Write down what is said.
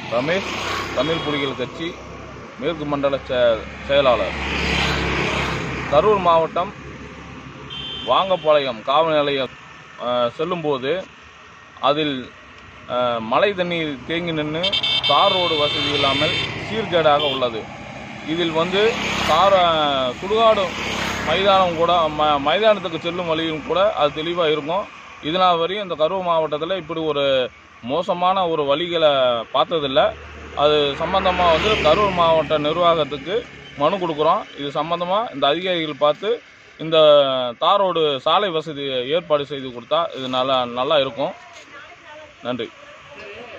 ரமேஷ் தமிழ் புலிகள் கட்சி மேற்கு மண்டல செ- செயலாளர் கரூர் மாவட்டம் வாங்கப்பாளையம் காவல் நிலையம் அஹ், செல்லும்போது அதில் அஹ், மழை தண்ணீர் தேங்கி நின்று தார் ரோடு வசதி இல்லாமல் சீர்கேடாக உள்ளது இதில் வந்து தார் அஹ், சுடுகாடு மைதானம் கூட ம மைதானத்துக்கு செல்லும் வழியும் கூட அது தெளிவாக இருக்கும் இதனால் வரையும் இந்த கரூர் மாவட்டத்தில் இப்படி ஒரு மோசமான ஒரு வழிகளை பார்த்ததில்ல அது சம்பந்தமாக வந்து கரூர் மாவட்ட நிர்வாகத்துக்கு மனு கொடுக்குறோம் இது சம்பந்தமாக இந்த அதிகாரிகள் பார்த்து இந்த தாரோடு சாலை வசதி ஏற்பாடு செய்து கொடுத்தா இது நல்லா நல்லா இருக்கும் நன்றி